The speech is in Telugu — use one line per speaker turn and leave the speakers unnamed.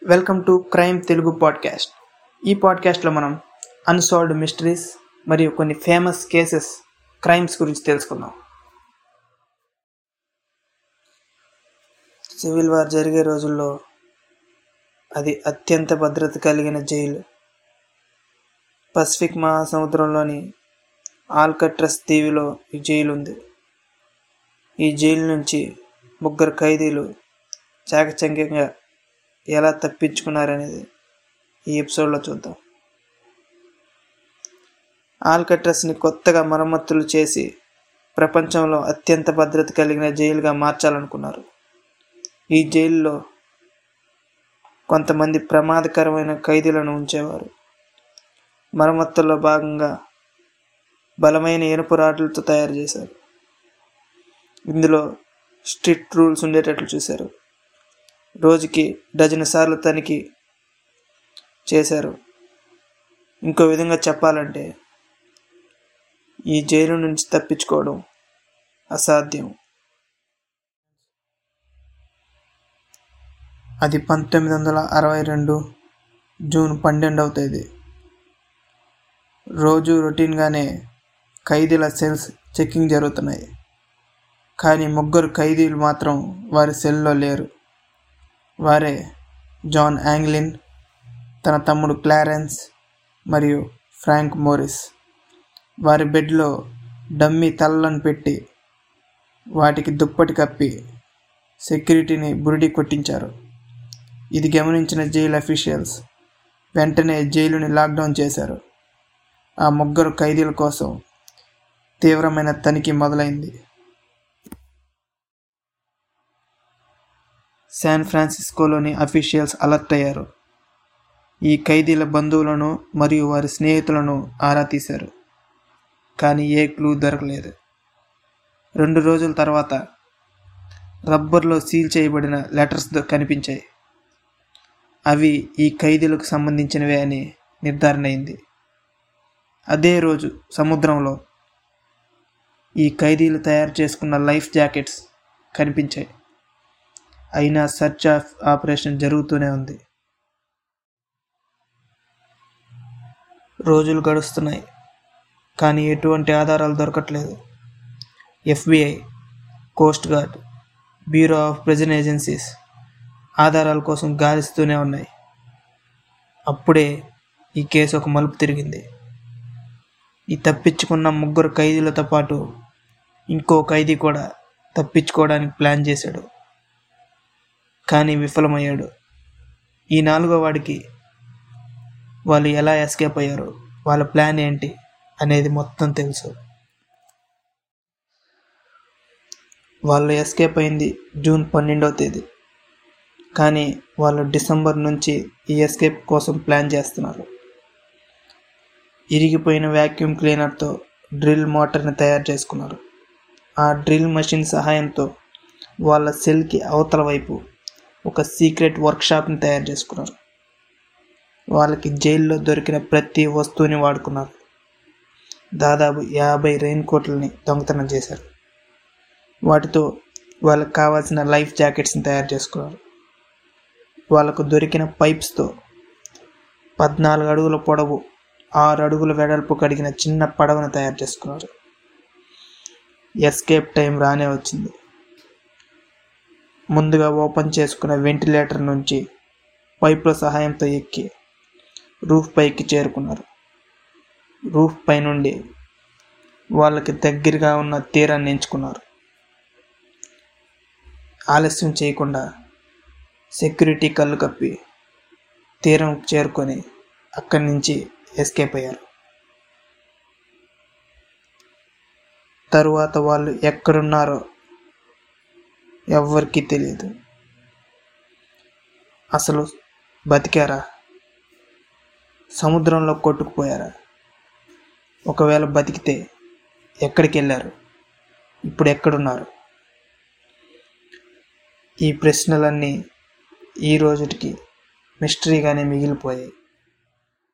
welcome to crime Telugu podcast ఈ పాడ్కాస్ట్లో మనం అన్సాల్వ్డ్ మిస్టరీస్ మరియు కొన్ని ఫేమస్ కేసెస్ క్రైమ్స్ గురించి తెలుసుకుందాం సివిల్ వార్ జరిగే రోజుల్లో అది అత్యంత భద్రత కలిగిన జైలు పసిఫిక్ మహాసముద్రంలోని ఆల్కట్రస్ దీవిలో ఈ జైలు ఉంది ఈ జైలు నుంచి ముగ్గురు ఖైదీలు చాకచక్యంగా ఎలా తప్పించుకున్నారనేది ఈ ఎపిసోడ్లో చూద్దాం ఆల్కట్రస్ని కొత్తగా మరమ్మతులు చేసి ప్రపంచంలో అత్యంత భద్రత కలిగిన జైలుగా మార్చాలనుకున్నారు ఈ జైల్లో కొంతమంది ప్రమాదకరమైన ఖైదీలను ఉంచేవారు మరమ్మతుల్లో భాగంగా బలమైన ఇనుపు రాడ్లతో తయారు చేశారు ఇందులో స్ట్రిక్ట్ రూల్స్ ఉండేటట్లు చూశారు రోజుకి డజన్ సార్లు తనిఖీ చేశారు ఇంకో విధంగా చెప్పాలంటే ఈ జైలు నుంచి తప్పించుకోవడం అసాధ్యం అది పంతొమ్మిది వందల అరవై రెండు జూన్ పన్నెండవ తేదీ రోజు రొటీన్గానే ఖైదీల సెల్స్ చెక్కింగ్ జరుగుతున్నాయి కానీ ముగ్గురు ఖైదీలు మాత్రం వారి సెల్లో లేరు వారే జాన్ యాంగ్లిన్ తన తమ్ముడు క్లారెన్స్ మరియు ఫ్రాంక్ మోరిస్ వారి బెడ్లో డమ్మీ తలలను పెట్టి వాటికి దుప్పటి కప్పి సెక్యూరిటీని బురిడి కొట్టించారు ఇది గమనించిన జైలు అఫీషియల్స్ వెంటనే జైలుని లాక్డౌన్ చేశారు ఆ ముగ్గురు ఖైదీల కోసం తీవ్రమైన తనిఖీ మొదలైంది శాన్ ఫ్రాన్సిస్కోలోని అఫీషియల్స్ అలర్ట్ అయ్యారు ఈ ఖైదీల బంధువులను మరియు వారి స్నేహితులను ఆరా తీశారు కానీ ఏ క్లూ దొరకలేదు రెండు రోజుల తర్వాత రబ్బర్లో సీల్ చేయబడిన లెటర్స్ కనిపించాయి అవి ఈ ఖైదీలకు సంబంధించినవే అని నిర్ధారణ అయింది అదే రోజు సముద్రంలో ఈ ఖైదీలు తయారు చేసుకున్న లైఫ్ జాకెట్స్ కనిపించాయి అయినా సెర్చ్ ఆఫ్ ఆపరేషన్ జరుగుతూనే ఉంది రోజులు గడుస్తున్నాయి కానీ ఎటువంటి ఆధారాలు దొరకట్లేదు FBI coast guard bureau of present agencies ఆధారాల కోసం గాలిస్తూనే ఉన్నాయి అప్పుడే ఈ కేసు ఒక మలుపు తిరిగింది ఈ తప్పించుకున్న ముగ్గురు ఖైదీలతో పాటు ఇంకో ఖైదీ కూడా తప్పించుకోవడానికి ప్లాన్ చేశాడు కానీ విఫలమయ్యాడు ఈ నాలుగో వాడికి వాళ్ళు ఎలా ఎస్కేప్ అయ్యారు వాళ్ళ ప్లాన్ ఏంటి అనేది మొత్తం తెలుసు వాళ్ళు ఎస్కేప్ అయింది జూన్ పన్నెండవ తేదీ కానీ వాళ్ళు డిసెంబర్ నుంచి ఈ ఎస్కేప్ కోసం ప్లాన్ చేస్తున్నారు ఇరిగిపోయిన వ్యాక్యూమ్ క్లీనర్తో డ్రిల్ మోటార్ని తయారు చేసుకున్నారు ఆ డ్రిల్ మెషిన్ సహాయంతో వాళ్ళ సెల్కి అవతల వైపు ఒక సీక్రెట్ వర్క్షాప్ని తయారు చేసుకున్నారు వాళ్ళకి జైల్లో దొరికిన ప్రతి వస్తువుని వాడుకున్నారు దాదాపు యాభై రెయిన్ కోట్లని దొంగతనం చేశారు వాటితో వాళ్ళకి కావాల్సిన లైఫ్ జాకెట్స్ని తయారు చేసుకున్నారు వాళ్ళకు దొరికిన పైప్స్తో పద్నాలుగు అడుగుల పొడవు ఆరు అడుగుల వెడల్పు కడిగిన చిన్న పడవను తయారు చేసుకున్నారు ఎస్కేప్ టైం రానే వచ్చింది ముందుగా ఓపెన్ చేసుకున్న వెంటిలేటర్ నుంచి పైపుల సహాయంతో ఎక్కి రూఫ్ పైకి చేరుకున్నారు రూఫ్ పై నుండి వాళ్ళకి దగ్గరగా ఉన్న తీరాన్ని ఎంచుకున్నారు ఆలస్యం చేయకుండా సెక్యూరిటీ కళ్ళు కప్పి తీరం చేరుకొని అక్కడి నుంచి ఎస్కేప్ అయ్యారు తరువాత వాళ్ళు ఎక్కడున్నారో ఎవ్వరికీ తెలియదు అసలు బతికారా సముద్రంలో కొట్టుకుపోయారా ఒకవేళ బతికితే ఎక్కడికి వెళ్ళారు ఇప్పుడు ఎక్కడున్నారు ఈ ప్రశ్నలన్నీ ఈ రోజుటికి మిస్టరీగానే మిగిలిపోయాయి